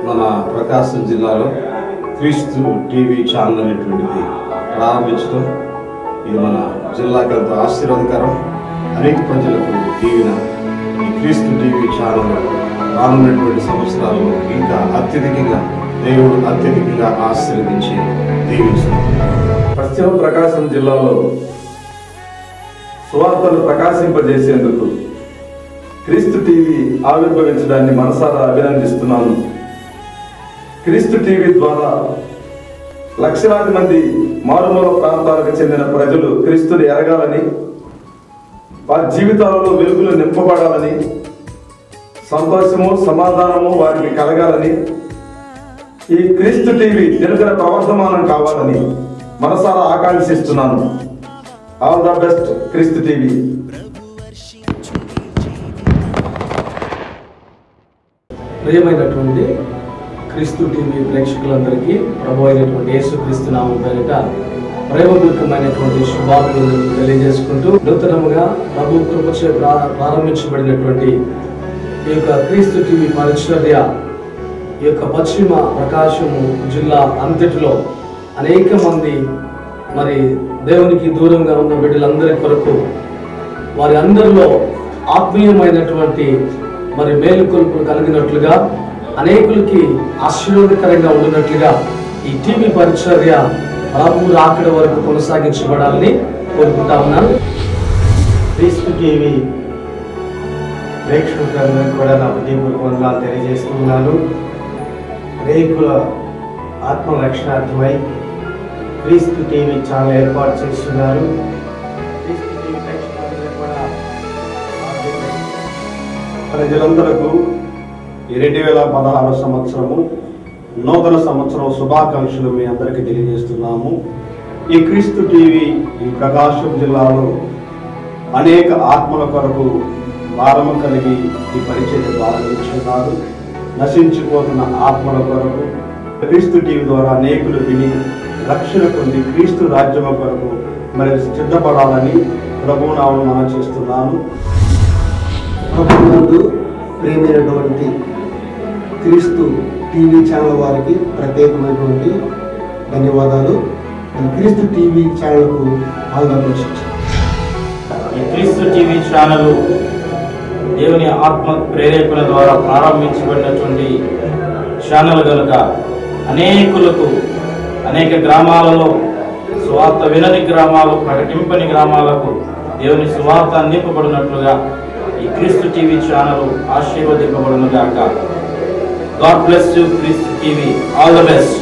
మన ప్రకాశం జిల్లాలో క్రీస్తు టీవీ ఛానల్ అనేటువంటిది ప్రారంభించడం ఇది మన జిల్లాకి ఎంతో ఆశీర్వాదకరం అనేక ప్రజలకు దీవిన ఈ క్రీస్తు టీవీ ఛానల్ రానున్నటువంటి సంవత్సరాల్లో ఇంకా అత్యధికంగా దేవుడు అత్యధికంగా ఆశీర్వదించి దీవించుకుంటున్నారు పశ్చిమ ప్రకాశం జిల్లాలో సువార్తను ప్రకాశింపజేసేందుకు క్రీస్తు టీవీ ఆవిర్భవించడాన్ని మనసారా అభినందిస్తున్నాను క్రీస్తు టీవీ ద్వారా లక్షలాది మంది మారుమూల ప్రాంతాలకు చెందిన ప్రజలు క్రీస్తుని ఎరగాలని వారి జీవితాలలో వెలుగులు నింపబడాలని సంతోషము సమాధానము వారికి కలగాలని ఈ క్రీస్తు టీవీ తెలుగున ప్రవర్ధమానం కావాలని మనసారా ఆకాంక్షిస్తున్నాను ఆల్ ద బెస్ట్ క్రీస్తు టీవీ ప్రియమైనటువంటి క్రీస్తు టీవీ ప్రేక్షకులందరికీ ప్రభు అయినటువంటి యేసు క్రీస్తు నామం పేరిట ప్రేమపూర్వకమైనటువంటి శుభాకాంక్షలు తెలియజేసుకుంటూ నూతనముగా ప్రభు కృపచే ప్రా- ప్రారంభించబడినటువంటి ఈ యొక్క క్రీస్తు టీవీ పరిచర్య ఈ యొక్క పశ్చిమ ప్రకాశము జిల్లా అంతటిలో అనేక మంది మరి దేవునికి దూరంగా ఉన్న బిడ్డలందరి కొరకు వారి అందరిలో ఆత్మీయమైనటువంటి మరి మేలుకొల్పులు కలిగినట్లుగా అనేకులకి ఆశీర్వాదకరంగా ఉండినట్లుగా ఈ టీవీ పరిచర్య ప్రభు రాకడ వరకు కొనసాగించబడాలని కోరుకుంటా ఉన్నాను క్రీస్తు టీవీ ప్రేక్షకులందరికీ కూడా నా హృదయపూర్వక వందనాలు తెలియజేస్తున్నాను రేకుల ఆత్మరక్షణార్థమై క్రీస్తు టీవీ ఛానల్ ఏర్పాటు చేస్తున్నారు క్రీస్తు టీవీ ప్రేక్షకులందరికీ కూడా ప్రజలందరకు ఈ రెండు వేల పదహారు సంవత్సరము నూతన సంవత్సరం శుభాకాంక్షలు మీ అందరికీ తెలియజేస్తున్నాము ఈ క్రీస్తు టీవీ ఈ ప్రకాశం జిల్లాలో అనేక ఆత్మల కొరకు భారము కలిగి ఈ పరిచయం ప్రారంభించున్నారు నశించిపోతున్న ఆత్మల కొరకు క్రీస్తు టీవీ ద్వారా అనేకులు విని రక్షణ పొంది క్రీస్తు రాజ్యము కొరకు మరి సిద్ధపడాలని ప్రభునామను మనం చేస్తున్నాను ప్రభునందు ప్రియమైనటువంటి క్రీస్తు టీవీ ఛానల్ వారికి ప్రత్యేకమైనటువంటి ధన్యవాదాలు ఈ క్రీస్తు టీవీ ఛానల్కు ఆంధ్రప్రదేశ్ ఈ క్రీస్తు టీవీ ఛానల్ దేవుని ఆత్మ ప్రేరేపణ ద్వారా ప్రారంభించబడినటువంటి ఛానల్ కనుక అనేకులకు అనేక గ్రామాలలో సువార్త వినని గ్రామాలు ప్రకటింపని గ్రామాలకు దేవుని సువార్త అందింపబడినట్లుగా ఈ క్రీస్తు టీవీ ఛానల్ ఆశీర్వదింపబడును గాక God bless you Kreestu TV all the best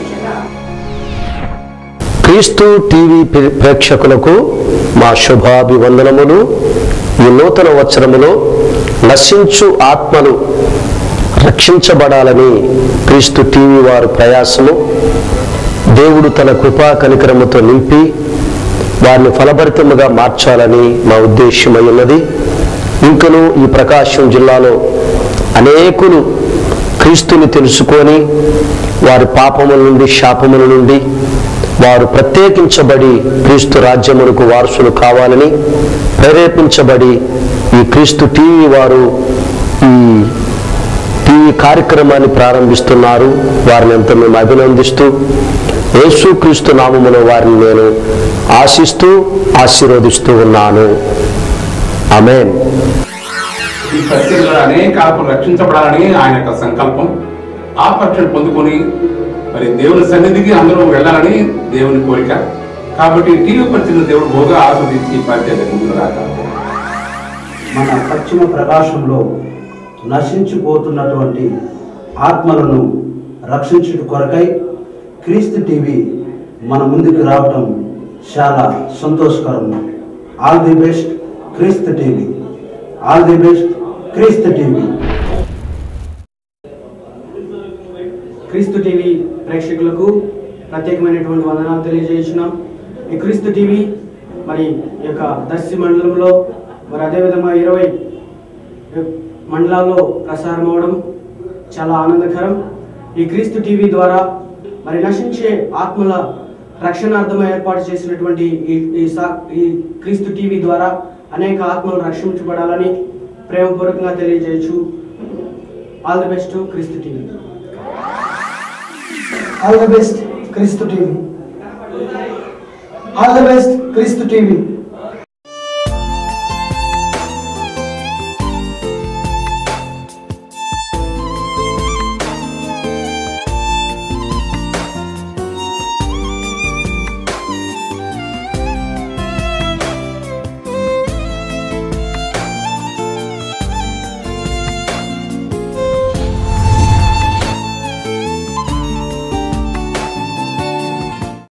క్రీస్తు టీవీ ప్రే- ప్రేక్షకులకు మా శుభాభివందనములు ఈ నూతన వచనములో నశించు ఆత్మలు రక్షించబడాలని క్రీస్తు టీవీ వారు ప్రయాసము దేవుడు తన కృపా కనికరముతో నింపి వారిని ఫలభరితముగా మార్చాలని మా ఉద్దేశమై ఉన్నది ఇంకను ఈ ప్రకాశం జిల్లాలో అనేకులు క్రీస్తుని తెలుసుకొని వారి పాపముల నుండి శాపముల నుండి వారు ప్రత్యేకించబడి క్రీస్తు రాజ్యమునకు వారసులు కావాలని ప్రేరేపించబడి ఈ క్రీస్తు టీవీ వారు ఈ టీవీ కార్యక్రమాన్ని ప్రారంభిస్తున్నారు వారిని ఎంతో మేము అభినందిస్తూ యేసుక్రీస్తు నామములో వారిని నేను ఆశిస్తూ ఆశీర్వదిస్తూ ఉన్నాను ఆమెన్ ఈ పరిస్థితుల్లో అనేక ఆత్మలు రక్షించబడాలని ఆయన యొక్క సంకల్పం ఆ పక్షులు పొందుకొని మరి దేవుని సన్నిధికి అందరూ వెళ్ళాలని దేవుని కోరిక కాబట్టి టీవీ పరిస్థితులు దేవుడు బోగా ఆస్వాదించి పరిచయం ముందుకు రాక మన పశ్చిమ ప్రకాశంలో నశించిపోతున్నటువంటి ఆత్మలను రక్షించుట కొరకై క్రీస్తు టీవీ మన ముందుకు రావటం చాలా సంతోషకరం ఆల్ ది బెస్ట్ క్రీస్తు టీవీ ఆల్ ది బెస్ట్ క్రీస్తు టీవీ క్రీస్తు టీవీ ప్రేక్షకులకు ప్రత్యేకమైనటువంటి వందనాలు తెలియజేస్తున్నాం ఈ క్రీస్తు టీవీ మరి ఈ యొక్క దర్శి మండలంలో మరి అదేవిధంగా ఇరవై మండలాల్లో ప్రసారం అవడం చాలా ఆనందకరం ఈ క్రీస్తు టీవీ ద్వారా మరి నశించే ఆత్మల రక్షణార్థం ఏర్పాటు చేసినటువంటి ఈ ఈ సా- ఈ క్రీస్తు టీవీ ద్వారా అనేక ఆత్మలు రక్షించబడాలని ప్రేమపూర్వకంగా తెలియజేయచ్చు ఆల్ ది బెస్ట్ క్రీస్తు టీవీ ఆల్ ద బెస్ట్ క్రీస్తు టీవీ ఆల్ ద బెస్ట్ క్రీస్తు టీవీ